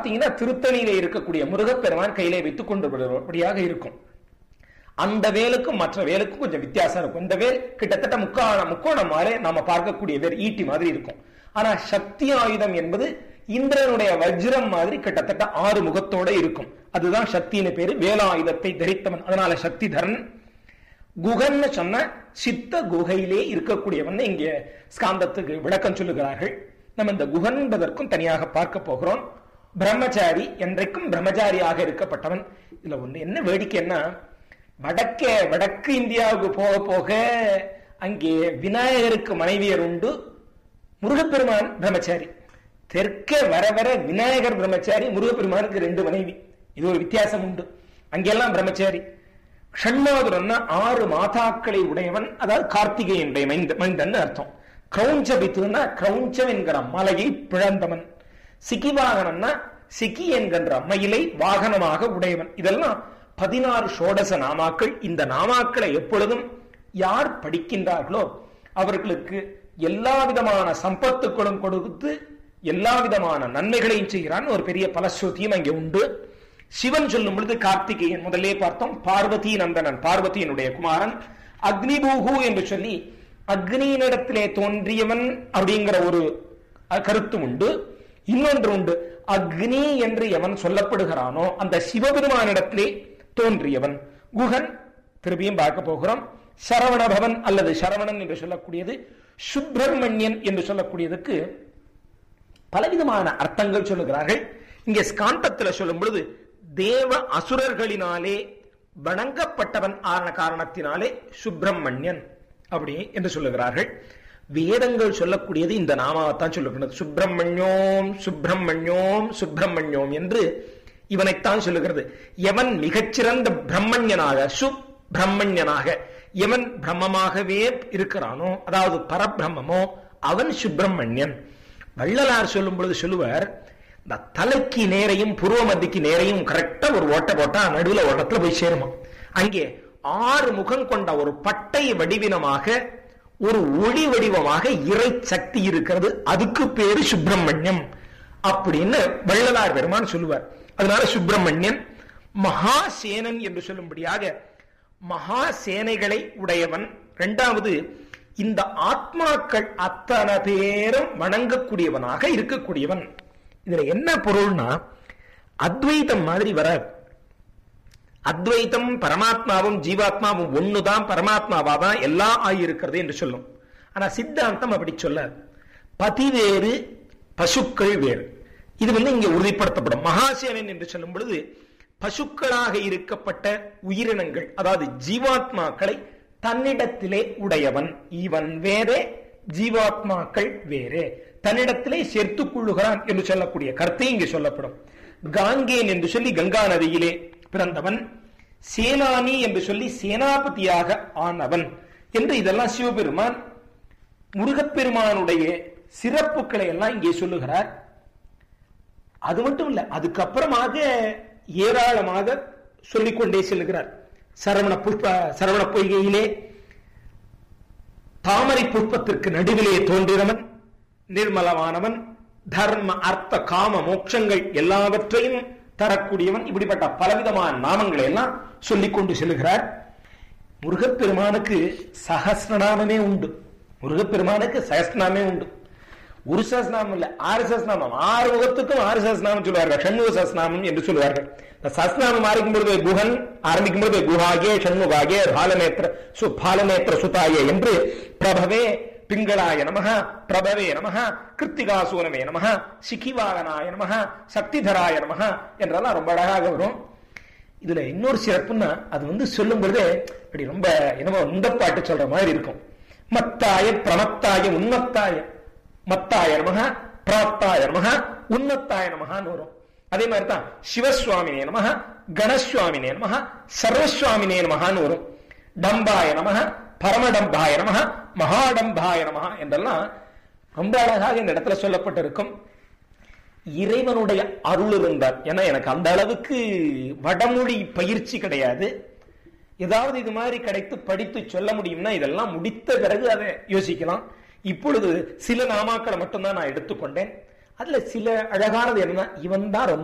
பார்த்தீங்கன்னா திருத்தணியில இருக்கக்கூடிய முருகப்பெருமான் கையிலே வைத்துக் கொண்டு வருபடியாக இருக்கும் அந்த வேலுக்கும் மற்ற வேலுக்கும் கொஞ்சம் வித்தியாசம் இருக்கும் இந்த வேல் கிட்டத்தட்ட முக்காண முக்கோணம் மாதிரி நாம பார்க்கக்கூடிய வேல் ஈட்டி மாதிரி இருக்கும் ஆனா சக்தி ஆயுதம் என்பது இந்திரனுடைய வஜ்ரம் மாதிரி கிட்டத்தட்ட ஆறு முகத்தோட இருக்கும் அதுதான் சக்தியின் பேரு வேலாயுதத்தை தரித்தவன் அதனால சக்திதரன் குகன்னு சொன்ன சித்த குகையிலே இருக்கக்கூடியவன் இங்கே ஸ்காந்தத்துக்கு விளக்கம் சொல்லுகிறார்கள் நம்ம இந்த குகன் என்பதற்கும் தனியாக பார்க்க போகிறோம் பிரம்மச்சாரி என்றைக்கும் பிரம்மச்சாரியாக இருக்கப்பட்டவன் இதுல ஒண்ணு என்ன வேடிக்கைன்னா வடக்கே வடக்கு இந்தியாவுக்கு போக போக அங்கே விநாயகருக்கு மனைவியர் உண்டு முருகப்பெருமான் பிரம்மச்சாரி தெற்கே வர வர விநாயகர் பிரம்மச்சாரி முருகப்பெருமானுக்கு ரெண்டு மனைவி இது ஒரு வித்தியாசம் உண்டு அங்கெல்லாம் பிரம்மச்சாரி ஷண்மாதுரன்னா ஆறு மாதாக்களை உடையவன் அதாவது கார்த்திகேயனுடைய மைந்த மைந்தன் அர்த்தம் கிரௌஞ்சபித்துனா கிரௌஞ்சம் என்கிற மலையை பிழந்தவன் சிக்கிவாகனம்னா சிக்கி என்கின்ற மயிலை வாகனமாக உடையவன் இதெல்லாம் பதினாறு ஷோடச நாமாக்கள் இந்த நாமாக்களை எப்பொழுதும் யார் படிக்கின்றார்களோ அவர்களுக்கு எல்லா விதமான சம்பத்துக்களும் கொடுத்து எல்லா விதமான நன்மைகளையும் செய்கிறான் ஒரு பெரிய பலஸ்ருதியும் அங்கே உண்டு சிவன் சொல்லும் பொழுது கார்த்திகேயன் முதல்லே பார்த்தோம் பார்வதி நந்தனன் பார்வதியினுடைய குமாரன் அக்னிபூகு என்று சொல்லி அக்னியினிடத்திலே தோன்றியவன் அப்படிங்கிற ஒரு கருத்து உண்டு இன்னொன்று உண்டு அக்னி என்று எவன் சொல்லப்படுகிறானோ அந்த சிவபெருமானிடத்திலே தோன்றியவன் குகன் திருப்பியும் பார்க்க போகிறோம் சரவணபவன் அல்லது சரவணன் என்று சொல்லக்கூடியது சுப்பிரமணியன் என்று சொல்லக்கூடியதுக்கு பலவிதமான அர்த்தங்கள் சொல்லுகிறார்கள் இங்கே ஸ்காந்தத்தில் சொல்லும் பொழுது தேவ அசுரர்களினாலே வணங்கப்பட்டவன் ஆன காரணத்தினாலே சுப்பிரமணியன் அப்படி என்று சொல்லுகிறார்கள் வேதங்கள் சொல்லக்கூடியது இந்த நாமாவத்தான் சொல்லப்படுகிறது சுப்பிரமணியோம் சுப்பிரமணியோம் சுப்பிரமணியோம் என்று இவனைத்தான் சொல்லுகிறது எவன் மிகச்சிறந்த பிரம்மண்யனாக சுப்பிரமணியனாக எவன் பிரம்மமாகவே இருக்கிறானோ அதாவது பரபிரம்மமோ அவன் சுப்பிரமணியன் வள்ளலார் சொல்லும் பொழுது சொல்லுவார் இந்த தலைக்கு நேரையும் புருவ மத்திக்கு நேரையும் கரெக்டா ஒரு ஓட்ட போட்டா நடுவில் ஒரு இடத்துல போய் சேருமா அங்கே ஆறு முகம் கொண்ட ஒரு பட்டை வடிவினமாக ஒரு ஒளி வடிவமாக இறை சக்தி இருக்கிறது அதுக்கு பேரு சுப்பிரமணியம் அப்படின்னு வள்ளலார் பெருமான் சொல்லுவார் அதனால சுப்பிரமணியன் மகாசேனன் என்று சொல்லும்படியாக மகா சேனைகளை உடையவன் இரண்டாவது இந்த ஆத்மாக்கள் அத்தனை பேரும் வணங்கக்கூடியவனாக இருக்கக்கூடியவன் இதுல என்ன பொருள்னா அத்வைதம் மாதிரி வராது அத்வைதம் பரமாத்மாவும் ஜீவாத்மாவும் ஒண்ணுதான் பரமாத்மாவா தான் எல்லாம் ஆகியிருக்கிறது என்று சொல்லும் ஆனா சித்தாந்தம் அப்படி சொல்ல பதி வேறு பசுக்கள் வேறு இது வந்து இங்க உறுதிப்படுத்தப்படும் மகாசேனன் என்று சொல்லும் பொழுது பசுக்களாக இருக்கப்பட்ட உயிரினங்கள் அதாவது ஜீவாத்மாக்களை தன்னிடத்திலே உடையவன் இவன் வேறே ஜீவாத்மாக்கள் வேறே தன்னிடத்திலே சேர்த்துக் கொள்ளுகிறான் என்று சொல்லக்கூடிய கருத்தை இங்கு சொல்லப்படும் காங்கேன் என்று சொல்லி கங்கா நதியிலே பிறந்தவன் சேனானி என்று சொல்லி சேனாபதியாக ஆனவன் என்று இதெல்லாம் சிவபெருமான் முருகப்பெருமானுடைய சிறப்புகளை எல்லாம் இங்கே சொல்லுகிறார் அது மட்டும் இல்ல அதுக்கப்புறமாக ஏராளமாக சொல்லிக்கொண்டே செல்கிறார் சரவண புஷ்ப சரவண பொய்கையிலே தாமரை புஷ்பத்திற்கு நடுவிலே தோன்றினவன் நிர்மலமானவன் தர்ம அர்த்த காம மோட்சங்கள் எல்லாவற்றையும் தரக்கூடியவன் இப்படிப்பட்ட பலவிதமான நாமங்களை எல்லாம் சொல்லிக் கொண்டு செல்கிறார் முருகப்பெருமானுக்கு சகசிரநாமமே உண்டு முருகப்பெருமானுக்கு சகசிரநாமே உண்டு ஒரு சஹஸ்நாமம் இல்ல ஆறு சஹஸ்நாமம் ஆறு முகத்துக்கும் ஆறு சஹஸ்நாமம் சொல்லுவார்கள் ஷண்முக சஹஸ்நாமம் என்று சொல்லுவார்கள் இந்த சஹஸ்நாமம் ஆரம்பிக்கும் பொழுது குஹன் ஆரம்பிக்கும் பொழுது குஹாகே ஷண்முகாகே பாலநேத்திர சு பாலநேத்திர சுதாயே என்று பிரபவே பிங்களாய நமக பிரபவே நமக கிருத்திகாசூரமே நமக சிக்கிவாகனாய நமக சக்திதராய நமக என்றெல்லாம் ரொம்ப அழகாக வரும் இதுல இன்னொரு சிறப்புன்னா அது வந்து சொல்லும் பொழுதே அப்படி ரொம்ப என்னமோ இந்த பாட்டு சொல்ற மாதிரி இருக்கும் மத்தாய பிரமத்தாய உன்மத்தாய மத்தாய நமக பிராப்தாய நமக உன்னத்தாய நமகான்னு வரும் அதே மாதிரி தான் சிவசுவாமினே நமக கணசுவாமினே நமக சர்வசுவாமினே நமகான்னு வரும் டம்பாய நமக பரமடம்பாய நமக மகாடம்பாய நமக என்றெல்லாம் ரொம்ப அழகாக இந்த இடத்துல சொல்லப்பட்டிருக்கும் இறைவனுடைய அருள் இருந்தால் ஏன்னா எனக்கு அந்த அளவுக்கு வடமொழி பயிற்சி கிடையாது ஏதாவது இது மாதிரி கிடைத்து படித்து சொல்ல முடியும்னா இதெல்லாம் முடித்த பிறகு அதை யோசிக்கலாம் இப்பொழுது சில நாமாக்களை மட்டும்தான் நான் எடுத்துக்கொண்டேன் அதுல சில அழகானது என்னன்னா இவன் தான் ரொம்ப